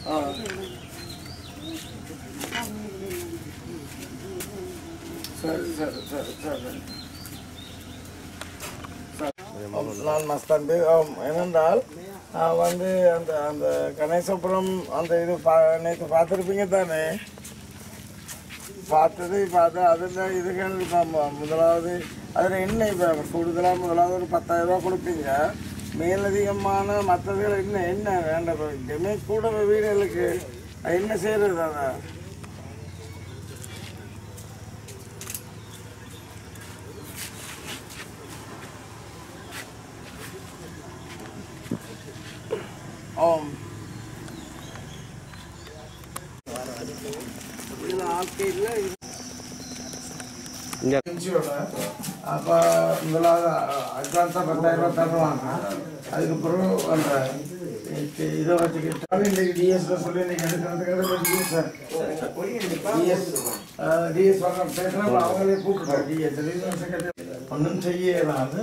ஆ. சரி சரி சரி சரி நான் மஸ்தான் பேர் ஆம். ஏனென்றால் ஆ, வந்து அந்த அந்த கணேசபுரம் அந்த இது பா நேற்று பார்த்துருப்பீங்க தானே பார்த்தது இப்போ அது அதில் இதுகள் இப்போ மு- முதலாவது அதில் என்ன இப்போ கூடுதலாக முதலாவது ஒரு பத்தாயிரம் ரூபா கொடுப்பீங்க மேலதிகமான மற்றதுகள் என்ன என்ன வேண்டாம் இதுமே கூட வீடுகளுக்கு அது என்ன செய்கிறது அதை ஆம் இதில் ஆட்கையில் பென்சியோட அப்போ முதலாவது அட்வான்ஸாக பத்தாயிரம் ரூபா தருவாங்க அதுக்கு பிறகு அந்த இ- இதை வச்சுக்கிட்டு இன்றைக்கு டிஎஸ்ல சொல்லி இன்னைக்கு எடுக்கிறதுக்காக டிஎஸ் டிஎஸ் டிஎஸ் வர பேசுகிறோம் அவங்களே கூப்பிட்டோம் டிஎஸ் ஒன்றும் செய்யலாது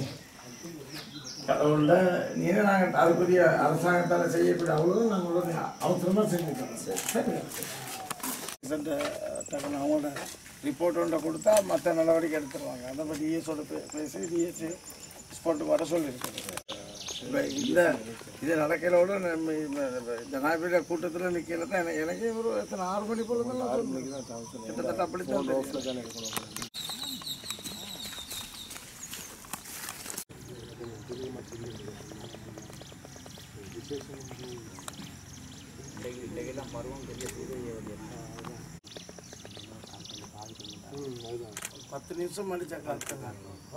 கடவுள்ட நீங்க நாங்கள் அதுக்குரிய அரசாங்கத்தால் செய்யக்கூடிய அவ்வளோ நாங்கள் அவசரமாக செஞ்சுக்கிறோம் சரி ரிசல்ட்டை டக்குன்னு அவங்களோட ரிப்போர்ட் ஒன்றை கொடுத்தா மற்ற நடவடிக்கை எடுத்துருவாங்க அதை பற்றி டிஎஸோட பேசி டிஎஸ் ஸ்பாட்டுக்கு வர சொல்லியிருக்கிறது இப்போ இந்த இது நடக்கிறோட நம்ம இந்த ஜனாதிபதி கூட்டத்தில் நிற்கல தான் எனக்கு எனக்கே ஒரு எத்தனை ஆறு மணி போல தான் நான் சொன்னேன். கிட்டத்தட்ட அப்படித்தான் தெரியும். பத்து நிமிஷம் மடிச்சா காத்து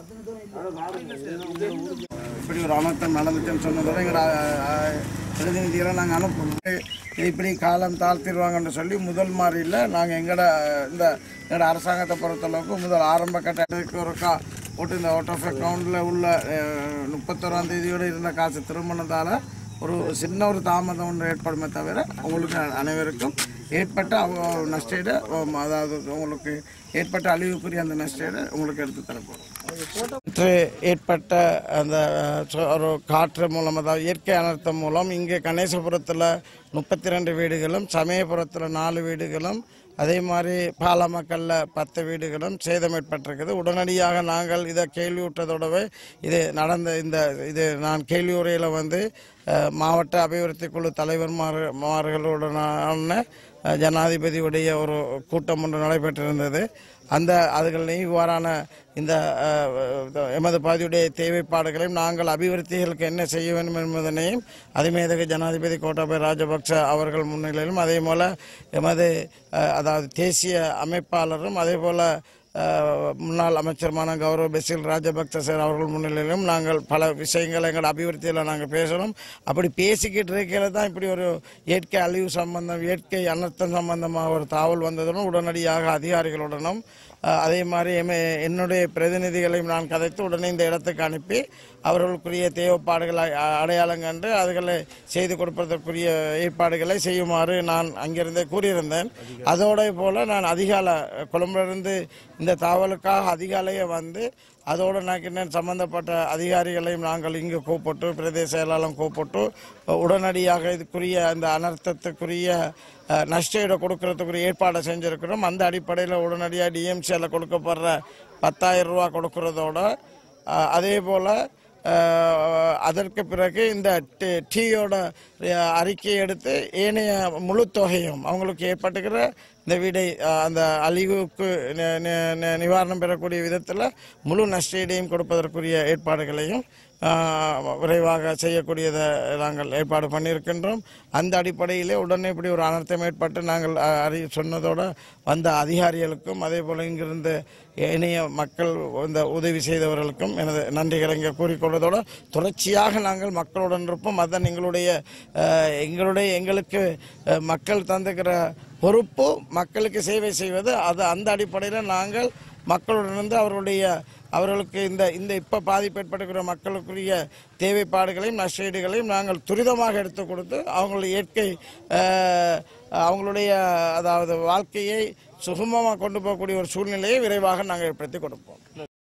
இப்படி ஒரு அனர்த்தம் நடந்துச்சுன்னு சொன்னதோட எங்களோட பிரதிநிதிகளை நாங்கள் அனுப்பணும் இது இப்படி காலம் தாழ்த்திடுவாங்கன்னு சொல்லி முதல் மாதிரியில் நாங்கள் எங்களோட இந்த எங்களோட அரசாங்கத்தை பொறுத்தளவுக்கு முதல் ஆரம்ப கட்டத்துக்கு ஒரு கா போட்டு இந்த அவுட் ஆஃப் அக்கௌண்ட்டில் உள்ள அஹ், முப்பத்தோராம் தேதியோடு இருந்த காசு திரும்பினதால் ஒரு சின்ன ஒரு தாமதம் ஒன்று ஏற்படுமே தவிர உங்களுக்கு அனைவருக்கும் ஏற்பட்ட அவ- நஷ்டஈடு உம், அதாவது உங்களுக்கு ஏற்பட்ட அழிவுக்குரிய அந்த நஷ்டஈடு உங்களுக்கு எடுத்து தரப்போம் நேற்று ஏற்பட்ட அந்த அஹ், சொ- ஒரு காற்று மூலம் அதாவது இயற்கை அனர்த்தம் மூலம் இங்கே கணேசபுரத்தில் முப்பத்தி ரெண்டு வீடுகளும் சமயபுரத்தில் நாலு வீடுகளும் அதே மாதிரி பாலமக்கல்ல பத்து வீடுகளும் சேதம் ஏற்பட்டிருக்குது உடனடியாக நாங்கள் இதை கேள்வியுற்றதோடவே இது நடந்த இந்த இது நான் கேள்வி உரையில் வந்து அஹ், மாவட்ட அபிவிருத்தி குழு தலைவர்மார்களுடனான அஹ், ஜனாதிபதியுடைய ஒரு கூட்டம் ஒன்று நடைபெற்றிருந்தது அந்த அதுகளையும் இவ்வாறான இந்த அஹ், எமது பகுதியுடைய தேவைப்பாடுகளையும் நாங்கள் அபிவிருத்திகளுக்கு என்ன செய்ய வேண்டும் என்பதனையும் அதிமேதக ஜனாதிபதி கோட்டாபய ராஜபக்ச அவர்கள் முன்னிலையிலும் அதே போல எமது அஹ், அதாவது தேசிய அமைப்பாளரும் அதே போல அஹ், முன்னாள் அமைச்சருமான கௌரவ பெசில் ராஜபக்ச சார் அவர்கள் முன்னிலையிலும் நாங்கள் பல விஷயங்களை எங்கள் அபிவிருத்தியில் நாங்கள் பேசணும் அப்படி பேசிக்கிட்டு இருக்கையில தான் இப்படி ஒரு இயற்கை அழிவு சம்பந்தம் இயற்கை அனர்த்தம் சம்பந்தமாக ஒரு தாவல் வந்ததுடன் உடனடியாக அதிகாரிகளுடனும் அஹ், அதே மாதிரி எம- என்னுடைய பிரதிநிதிகளையும் நான் கதைத்து உடனே இந்த இடத்துக்கு அனுப்பி அவர்களுக்குரிய தேவைப்பாடுகளை அ- அடையாளம் கண்டு அதுகளை செய்து கொடுப்பதற்குரிய ஏற்பாடுகளை செய்யுமாறு நான் அங்கிருந்தே கூறியிருந்தேன் அதோட போல நான் அதிகாலை கொழும்பிலிருந்து இந்த தாவலுக்காக அதிகாலையே வந்து அதோடு நான் இன்னும் சம்பந்தப்பட்ட அதிகாரிகளையும் நாங்கள் இங்கு கூப்பிட்டு பிரதேச செயலாளரும் கூப்பிட்டு உடனடியாக இதுக்குரிய அந்த அனர்த்தத்துக்குரிய அஹ், நஷ்டஈடு கொடுக்கறதுக்குரிய ஏற்பாடை செஞ்சுருக்கிறோம் அந்த அடிப்படையில் உடனடியாக டிஎம்சியில் கொடுக்கப்படுற பத்தாயிரம் ரூபா கொடுக்கறதோட அஹ், அதே போல் அஹ், அதற்கு பிறகு இந்த டி- டீயோட அஹ், அறிக்கையை எடுத்து ஏனைய முழு தொகையும் அவங்களுக்கு ஏற்பட்டுக்கிற இந்த வீடை அஹ், அந்த அழிவுக்கு நி- நி- நி- நிவாரணம் பெறக்கூடிய விதத்தில் முழு நஷ்டஈடையும் கொடுப்பதற்குரிய ஏற்பாடுகளையும் அஹ், விரைவாக செய்யக்கூடியதை நாங்கள் ஏற்பாடு பண்ணியிருக்கின்றோம் அந்த அடிப்படையிலே உடனே இப்படி ஒரு அனர்த்தம் ஏற்பட்டு நாங்கள் அஹ், அறி சொன்னதோட வந்த அதிகாரிகளுக்கும் அதே போல் இங்கிருந்து இணைய மக்கள் இந்த உதவி செய்தவர்களுக்கும் எனது நன்றிகளை இங்கே கூறிக்கொள்வதோடு தொடர்ச்சியாக நாங்கள் மக்களுடன் இருப்போம் அதான் எங்களுடைய அஹ், எங்களுடைய எங்களுக்கு அஹ், மக்கள் தந்துக்கிற பொறுப்பு மக்களுக்கு சேவை செய்வது அது அந்த அடிப்படையில் நாங்கள் மக்களுடன் இருந்து அவர்களுடைய அவர்களுக்கு இந்த இந்த இப்போ பாதிப்பு ஏற்படுகிற மக்களுக்குரிய தேவைப்பாடுகளையும் நஷ்டஈடுகளையும் நாங்கள் துரிதமாக எடுத்து கொடுத்து அவங்களுடைய இயற்கை அஹ், அவங்களுடைய அதாவது வாழ்க்கையை சுகமமாக கொண்டு போகக்கூடிய ஒரு சூழ்நிலையை விரைவாக நாங்கள் ஏற்படுத்தி கொடுப்போம்